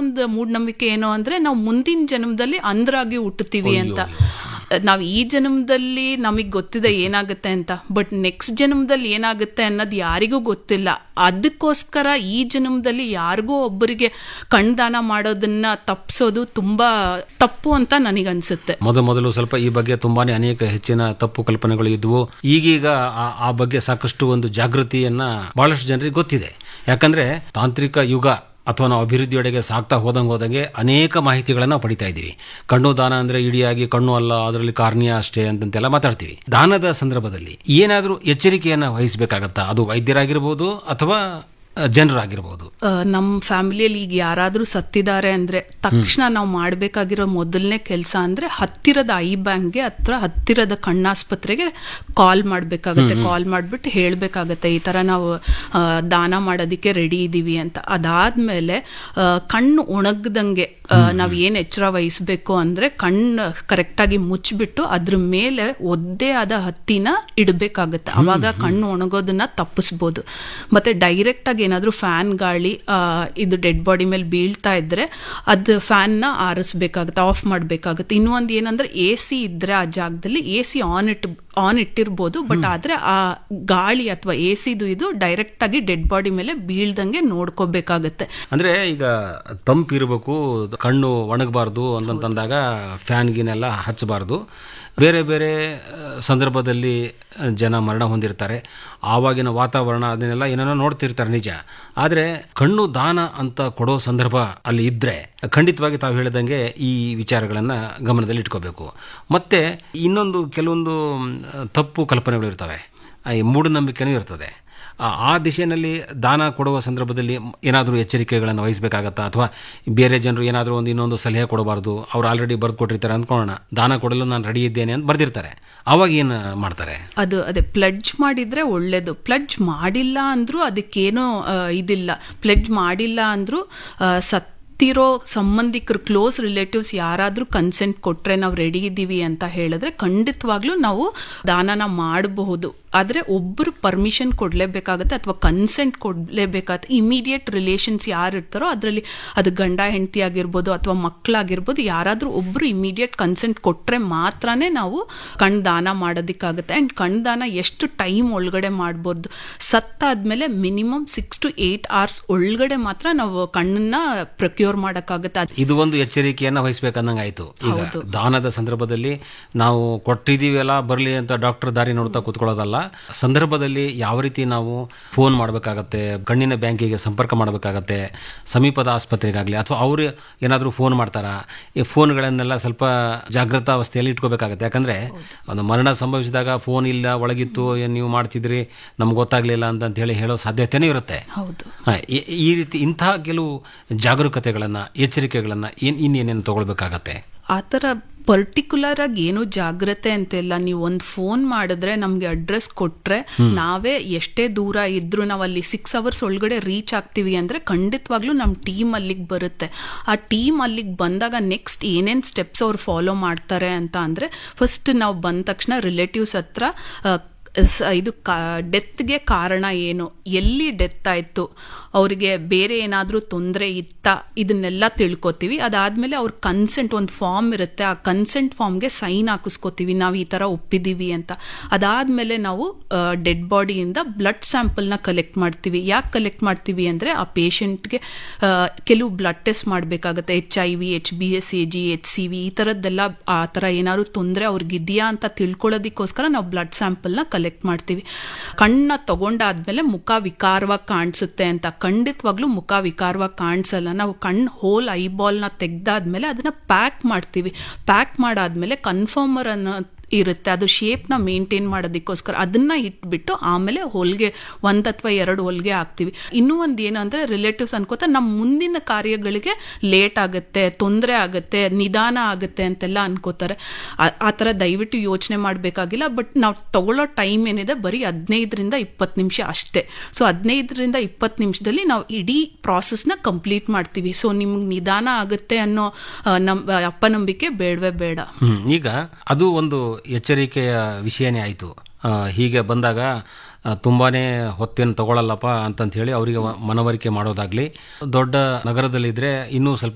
ಇನ್ನೊಂದು ಮೂಢನಂಬಿಕೆ ಏನು ಅಂದ್ರೆ ನಾವು ಮುಂದಿನ ಜನ್ಮದಲ್ಲಿ ಅಂದ್ರಾಗಿ ಹುಟ್ಟುತ್ತೀವಿ ಅಂತ ನಾವು ಈ ಜನ್ಮದಲ್ಲಿ ನಮಗೆ ಗೊತ್ತಿದೆ ಏನಾಗುತ್ತೆ ಅಂತ ಬಟ್ ನೆಕ್ಸ್ಟ್ ಜನ್ಮದಲ್ಲಿ ಏನಾಗುತ್ತೆ ಅನ್ನೋದು ಯಾರಿಗೂ ಗೊತ್ತಿಲ್ಲ ಅದಕ್ಕೋಸ್ಕರ ಈ ಜನ್ಮದಲ್ಲಿ ಯಾರಿಗೋ ಒಬ್ಬರಿಗೆ ಕಣ್ದಾನ ಮಾಡೋದನ್ನ ತಪ್ಪಿಸೋದು ತುಂಬಾ ತಪ್ಪು ಅಂತ ನನಗನ್ಸುತ್ತೆ ಮೊದ ಮೊದಲು ಸ್ವಲ್ಪ ಈ ಬಗ್ಗೆ ತುಂಬಾನೇ ಅನೇಕ ಹೆಚ್ಚಿನ ತಪ್ಪು ಕಲ್ಪನೆಗಳು ಇದ್ವು ಈಗೀಗ ಆ- ಆ ಬಗ್ಗೆ ಸಾಕಷ್ಟು ಒಂದು ಜಾಗೃತಿಯನ್ನ ಬಹಳಷ್ಟು ಜನರಿಗೆ ಗೊತ್ತಿದೆ ಯಾಕಂದ್ರೆ ತಾಂತ್ರಿಕ ಯುಗ ಅಥವಾ ನಾವು ಅಭಿವೃದ್ಧಿಯೊಡೆಗೆ ಸಾಕ್ತಾ ಹೋದಂಗೆ ಹೋದಂಗೆ ಅನೇಕ ಮಾಹಿತಿಗಳನ್ನ ಪಡಿತಾ ಇದ್ದೀವಿ ಕಣ್ಣು ದಾನ ಅಂದ್ರೆ ಇಡಿಯಾಗಿ ಕಣ್ಣು ಅಲ್ಲ ಅದರಲ್ಲಿ ಕಾರ್ನಿಯಾ ಅಷ್ಟೇ ಅಂತಂತೆಲ್ಲ ಮಾತಾಡ್ತೀವಿ ದಾನದ ಸಂದರ್ಭದಲ್ಲಿ ಏನಾದರೂ ಎಚ್ಚರಿಕೆಯನ್ನ ವಹಿಸಬೇಕಾಗತ್ತಾ ಅದು ವೈದ್ಯರಾಗಿರ್ಬೋದು ಅಥವಾ ಅಹ್, ಜನರಾಗಿರ್ಬೋದು ಆ, ನಮ್ಮ ಫ್ಯಾಮಿಲಿಯಲ್ಲಿ ಈಗ ಯಾರಾದರೂ ಸತ್ತಿದ್ದಾರೆ ಅಂದ್ರೆ ತಕ್ಷಣ ನಾವು ಮಾಡಬೇಕಾಗಿರೋ ಮೊದಲನೇ ಕೆಲಸ ಅಂದ್ರೆ ಹತ್ತಿರದ ಐ ಬ್ಯಾಂಕ್ಗೆ ಹತ್ರ ಹತ್ತಿರದ ಕಣ್ಣಾಸ್ಪತ್ರೆಗೆ ಕಾಲ್ ಮಾಡಬೇಕಾಗತ್ತೆ ಕಾಲ್ ಮಾಡಿಬಿಟ್ಟು ಹೇಳಬೇಕಾಗತ್ತೆ ಈ ಥರ ನಾವು ಆ, ದಾನ ಮಾಡೋದಕ್ಕೆ ರೆಡಿ ಇದ್ದೀವಿ ಅಂತ ಅದಾದ್ಮೇಲೆ ಆ, ಕಣ್ಣು ಒಣಗ್ದಂಗೆ ನಾವು ಏನು ಎಚ್ಚರ ವಹಿಸ್ಬೇಕು ಅಂದ್ರೆ ಕಣ್ಣು ಕರೆಕ್ಟಾಗಿ ಮುಚ್ಚಿಬಿಟ್ಟು ಅದ್ರ ಮೇಲೆ ಒದ್ದೆ ಆದ ಹತ್ತಿನ ಇಡಬೇಕಾಗತ್ತೆ ಅವಾಗ ಕಣ್ಣು ಒಣಗೋದನ್ನ ತಪ್ಪಿಸ್ಬೋದು ಮತ್ತೆ ಡೈರೆಕ್ಟ್ ಆಗಿ ಏನಾದರೂ ಫ್ಯಾನ್ ಗಾಳಿ ಆ, ಇದು ಡೆಡ್ ಬಾಡಿ ಮೇಲೆ ಬೀಳ್ತಾ ಇದ್ರೆ ಅದು ಫ್ಯಾನ್ನ ಆರಿಸ್ಬೇಕಾಗುತ್ತೆ ಆಫ್ ಮಾಡಬೇಕಾಗುತ್ತೆ ಇನ್ನೊಂದು ಏನಂದ್ರೆ ಎ ಸಿ ಇದ್ರೆ ಆ ಜಾಗದಲ್ಲಿ A C on it on ಇಟ್ಟಿರ್ಬೋದು ಬಟ್ ಆದ್ರೆ ಆ ಗಾಳಿ ಅಥವಾ ಎ ಸಿದು ಇದು ಡೈರೆಕ್ಟ್ ಆಗಿ ಡೆಡ್ ಬಾಡಿ ಮೇಲೆ ಬೀಳ್ದಂಗೆ ನೋಡ್ಕೋಬೇಕಾಗತ್ತೆ ಅಂದ್ರೆ ಈಗ ತಂಪಿರಬೇಕು ಕಣ್ಣು ಒಣಗಬಾರ್ದು ಅಂತಂತಂದಾಗ ಫ್ಯಾನ್ ಗಿನೆಲ್ಲ ಹಚ್ಚಬಾರ್ದು ಬೇರೆ ಬೇರೆ ಆ, ಸಂದರ್ಭದಲ್ಲಿ ಆ, ಜನ ಮರಣ ಹೊಂದಿರ್ತಾರೆ ಆವಾಗಿನ ವಾತಾವರಣ ಅದನ್ನೆಲ್ಲ ಏನೇನೋ ನೋಡ್ತಿರ್ತಾರೆ ನಿಜ ಆದರೆ ಕಣ್ಣು ದಾನ ಅಂತ ಕೊಡೋ ಸಂದರ್ಭ ಅಲ್ಲಿ ಇದ್ರೆ ಖಂಡಿತವಾಗಿ ತಾವು ಹೇಳಿದಂಗೆ ಈ ವಿಚಾರಗಳನ್ನ ಗಮನದಲ್ಲಿ ಇಟ್ಕೋಬೇಕು ಮತ್ತೆ ಇನ್ನೊಂದು ಕೆಲವೊಂದು ಮ್, ತಪ್ಪು ಕಲ್ಪನೆಗಳು ಇರ್ತವೆ ಆ, ಈ ಮೂಢನಂಬಿಕೆನೂ ಇರ್ತದೆ ಆ ಆ ದಿಶೆಯಲ್ಲಿ ದಾನ ಕೊಡುವ ಸಂದರ್ಭದಲ್ಲಿ ಏನಾದರೂ ಎಚ್ಚರಿಕೆಗಳನ್ನು ವಹಿಸಬೇಕಾಗತ್ತಾ ಅಥವಾ ಬೇರೆ ಜನರು ಏನಾದರೂ ಒಂದು ಇನ್ನೊಂದು ಸಲಹೆ ಕೊಡಬಾರ್ದು ಅವ್ರು ಆಲ್ರೆಡಿ ಬರೆದು ಕೊಟ್ಟಿರ್ತಾರೆ ಅಂದ್ಕೊಳ್ಳೋಣ ದಾನ ಕೊಡಲು ನಾನು ರೆಡಿ ಇದ್ದೇನೆ ಅಂತ ಬರ್ದಿರ್ತಾರೆ ಅವಾಗ ಏನು ಮಾಡ್ತಾರೆ ಅದು ಅದೇ ಪ್ಲಡ್ಜ್ ಮಾಡಿದ್ರೆ ಒಳ್ಳೇದು ಪ್ಲಡ್ಜ್ ಮಾಡಿಲ್ಲ ಅಂದ್ರೂ ಅದಕ್ಕೇನೋ ಆ, ಇದಿಲ್ಲ ಪ್ಲಡ್ಜ್ ಮಾಡಿಲ್ಲ ಅಂದ್ರೂ ಆ, ಸತ್ತಿರೋ ಸಂಬಂಧಿಕರು ಕ್ಲೋಸ್ ರಿಲೇಟಿವ್ಸ್ ಯಾರಾದರೂ ಕನ್ಸೆಂಟ್ ಕೊಟ್ರೆ ನಾವು ರೆಡಿ ಇದ್ದೀವಿ ಅಂತ ಹೇಳಿದ್ರೆ ಖಂಡಿತವಾಗ್ಲೂ ನಾವು ದಾನನ ಮಾಡಬಹುದು ಆದರೆ ಒಬ್ಬರು ಪರ್ಮಿಷನ್ ಕೊಡಲೇಬೇಕಾಗತ್ತೆ ಅಥವಾ ಕನ್ಸೆಂಟ್ ಕೊಡಲೇಬೇಕಾಗತ್ತೆ ಇಮಿಡಿಯೇಟ್ ರಿಲೇಷನ್ಸ್ ಯಾರು ಇರ್ತಾರೋ ಅದರಲ್ಲಿ ಅದು ಗಂಡ ಹೆಂಡತಿ ಆಗಿರ್ಬೋದು ಅಥವಾ ಮಕ್ಕಳಾಗಿರ್ಬೋದು ಯಾರಾದರೂ ಒಬ್ಬರು ಇಮಿಡಿಯೇಟ್ ಕನ್ಸೆಂಟ್ ಕೊಟ್ಟರೆ ಮಾತ್ರನೇ ನಾವು ಕಣ್ ದಾನ ಮಾಡೋದಕ್ಕಾಗುತ್ತೆ ಆ್ಯಂಡ್ ಕಣ್ ದಾನ ಎಷ್ಟು ಟೈಮ್ ಒಳಗಡೆ ಮಾಡ್ಬೋದು ಸತ್ತಾದ್ಮೇಲೆ minimum six to eight hours ಒಳಗಡೆ ಮಾತ್ರ ನಾವು ಕಣ್ಣನ್ನ ಪ್ರಕ್ಯೂರ್ ಮಾಡೋಕ್ಕಾಗುತ್ತೆ ಅದು ಇದು ಒಂದು ಎಚ್ಚರಿಕೆಯನ್ನ ವಹಿಸ್ಬೇಕನ್ನಂಗೆ ಆಯ್ತು ಈಗ ದಾನದ ಸಂದರ್ಭದಲ್ಲಿ ನಾವು ಕೊಟ್ಟಿದೀವಲ್ಲ ಬರಲಿ ಅಂತ ಡಾಕ್ಟರ್ ದಾರಿ ನೋಡ್ತಾ ಕೂತ್ಕೊಳ್ಳೋದಲ್ಲ ಸಂದರ್ಭದಲ್ಲಿ ಯಾವ ರೀತಿ ನಾವು ಫೋನ್ ಮಾಡಬೇಕಾಗತ್ತೆ ಕಣ್ಣಿನ ಬ್ಯಾಂಕಿಗೆ ಸಂಪರ್ಕ ಮಾಡಬೇಕಾಗತ್ತೆ ಸಮೀಪದ ಆಸ್ಪತ್ರೆಗಾಗಲಿ ಅಥವಾ ಅವರು ಏನಾದರೂ ಫೋನ್ ಮಾಡ್ತಾರಾ ಈ ಫೋನ್ಗಳನ್ನೆಲ್ಲ ಸ್ವಲ್ಪ ಜಾಗೃತಾವಸ್ಥೆಯಲ್ಲಿ ಇಟ್ಕೋಬೇಕಾಗತ್ತೆ ಯಾಕಂದ್ರೆ ಒಂದು ಮರಣ ಸಂಭವಿಸಿದಾಗ ಫೋನ್ ಇಲ್ಲ ಒಳಗಿತ್ತು ಏನ್ ನೀವು ಮಾಡ್ತಿದ್ರಿ ನಮ್ಗೆ ಗೊತ್ತಾಗ್ಲಿಲ್ಲ ಅಂತ ಹೇಳಿ ಹೇಳೋ ಸಾಧ್ಯತೆನೂ ಇರುತ್ತೆ ಹೌದು ಹಾ, ಈ- ಈ ರೀತಿ ಇಂತಹ ಕೆಲವು ಜಾಗರೂಕತೆಗಳನ್ನ ಎಚ್ಚರಿಕೆಗಳನ್ನ ಏನ್ ಇನ್ನೇನೇನು ತಗೊಳ್ಬೇಕಾಗತ್ತೆ ಆ ಥರ ಪರ್ಟಿಕ್ಯುಲರ್ ಆಗಿ ಏನು ಜಾಗ್ರತೆ ಅಂತಿಲ್ಲ ನೀವು ಒಂದು ಫೋನ್ ಮಾಡಿದ್ರೆ ನಮಗೆ ಅಡ್ರೆಸ್ ಕೊಟ್ರೆ ನಾವೇ ಎಷ್ಟೇ ದೂರ ಇದ್ರೂ ನಾವು ಅಲ್ಲಿ ಸಿಕ್ಸ್ ಅವರ್ಸ್ ಒಳಗಡೆ ರೀಚ್ ಆಗ್ತೀವಿ ಅಂದ್ರೆ ಖಂಡಿತವಾಗ್ಲೂ ನಮ್ಮ ಟೀಮ್ ಅಲ್ಲಿಗೆ ಬರುತ್ತೆ ಆ ಟೀಮ್ ಅಲ್ಲಿಗೆ ಬಂದಾಗ ನೆಕ್ಸ್ಟ್ ಏನೇನು ಸ್ಟೆಪ್ಸ್ ಅವ್ರು ಫಾಲೋ ಮಾಡ್ತಾರೆ ಅಂತ ಅಂದ್ರೆ ಫಸ್ಟ್ ನಾವು ಬಂದ ತಕ್ಷಣ ರಿಲೇಟಿವ್ಸ್ ಹತ್ರ ಆ, ಸ- ಇದು ಕಾ ಡೆತ್ಗೆ ಕಾರಣ ಏನು ಎಲ್ಲಿ ಡೆತ್ ಆಯಿತು ಅವರಿಗೆ ಬೇರೆ ಏನಾದರೂ ತೊಂದರೆ ಇತ್ತಾ ಇದನ್ನೆಲ್ಲ ತಿಳ್ಕೊತೀವಿ ಅದಾದಮೇಲೆ ಅವ್ರ ಕನ್ಸೆಂಟ್ ಒಂದು ಫಾರ್ಮ್ ಇರುತ್ತೆ ಆ ಕನ್ಸೆಂಟ್ ಫಾರ್ಮ್ಗೆ ಸೈನ್ ಹಾಕಿಸ್ಕೋತೀವಿ ನಾವು ಈ ಥರ ಒಪ್ಪಿದ್ದೀವಿ ಅಂತ ಅದಾದಮೇಲೆ ನಾವು ಡೆಡ್ ಬಾಡಿಯಿಂದ ಬ್ಲಡ್ ಸ್ಯಾಂಪಲ್ನ ಕಲೆಕ್ಟ್ ಮಾಡ್ತೀವಿ ಯಾಕೆ ಕಲೆಕ್ಟ್ ಮಾಡ್ತೀವಿ ಅಂದರೆ ಆ ಪೇಷಂಟ್ಗೆ ಕೆಲವು ಬ್ಲಡ್ ಟೆಸ್ಟ್ ಮಾಡಬೇಕಾಗತ್ತೆ H I V H B S A G H C V ಈ ಥರದ್ದೆಲ್ಲ ಆ ಥರ ಏನಾದ್ರು ತೊಂದರೆ ಅವ್ರಿಗಿದೆಯಾ ಅಂತ ತಿಳ್ಕೊಳ್ಳೋದಕ್ಕೋಸ್ಕರ ನಾವು ಬ್ಲಡ್ ಸ್ಯಾಂಪಲ್ನ ಕಲೆಕ್ಟ್ ಮಾಡ್ತೀವಿ ಕಣ್ಣ ತಗೊಂಡಾದ್ಮೇಲೆ ಮುಖ ವಿಕಾರವಾಗಿ ಕಾಣಿಸುತ್ತೆ ಅಂತ ಖಂಡಿತವಾಗ್ಲೂ ಮುಖ ವಿಕಾರವಾಗಿ ಕಾಣಿಸಲ್ಲ ನಾವು ಕಣ್ಣು ಹೋಲ್ ಐಬಾಲ್ನ ತೆಗ್ದಾದ್ಮೇಲೆ ಅದನ್ನ ಪ್ಯಾಕ್ ಮಾಡ್ತೀವಿ ಪ್ಯಾಕ್ ಮಾಡಾದ್ಮೇಲೆ ಕನ್ಫರ್ಮರ್ ಅನ್ನೋ ಇರುತ್ತೆ ಅದು ಶೇಪ್ನ ಮೇಂಟೈನ್ ಮಾಡೋದಕ್ಕೋಸ್ಕರ ಅದನ್ನ ಇಟ್ಬಿಟ್ಟು ಆಮೇಲೆ ಹೊಲಿಗೆ ಒಂದು ಅಥವಾ ಎರಡು ಹೊಲಿಗೆ ಹಾಕ್ತೀವಿ ಇನ್ನೂ ಒಂದು ಏನು ಅಂದರೆ ರಿಲೇಟಿವ್ಸ್ ಅನ್ಕೋತಾ ನಮ್ಮ ಮುಂದಿನ ಕಾರ್ಯಗಳಿಗೆ ಲೇಟ್ ಆಗುತ್ತೆ ತೊಂದರೆ ಆಗುತ್ತೆ ನಿಧಾನ ಆಗುತ್ತೆ ಅಂತೆಲ್ಲ ಅನ್ಕೋತಾರೆ ಆ- ಆ ಥರ ದಯವಿಟ್ಟು ಯೋಚನೆ ಮಾಡಬೇಕಾಗಿಲ್ಲ ಬಟ್ ನಾವು ತಗೊಳ್ಳೋ ಟೈಮ್ ಏನಿದೆ ಬರೀ ಹದಿನೈದರಿಂದ ಇಪ್ಪತ್ತು ನಿಮಿಷ ಅಷ್ಟೇ ಸೊ ಹದಿನೈದರಿಂದ ಇಪ್ಪತ್ತು ನಿಮಿಷದಲ್ಲಿ ನಾವು ಇಡೀ ಪ್ರಾಸೆಸ್ನ ಕಂಪ್ಲೀಟ್ ಮಾಡ್ತೀವಿ ಸೊ ನಿಮ್ಗೆ ನಿಧಾನ ಆಗುತ್ತೆ ಅನ್ನೋ ಆ, ನಮ್ ಅಪನಂಬಿಕೆ ಬೇಡವೇ ಬೇಡ ಹ್ಮ್ ಈಗ ಅದು ಒಂದು ಎಚ್ಚರಿಕೆಯ ವಿಷಯನೇ ಆಯಿತು ಹೀಗೆ ಬಂದಾಗ ಆ, ತುಂಬಾನೇ ಹೊತ್ತೇನು ತಗೊಳ್ಳಲ್ಲಪ್ಪ ಅಂತಂತ ಹೇಳಿ ಅವರಿಗೆ ಮನವರಿಕೆ ಮಾಡೋದಾಗ್ಲಿ ದೊಡ್ಡ ನಗರದಲ್ಲಿದ್ರೆ ಇನ್ನೂ ಸ್ವಲ್ಪ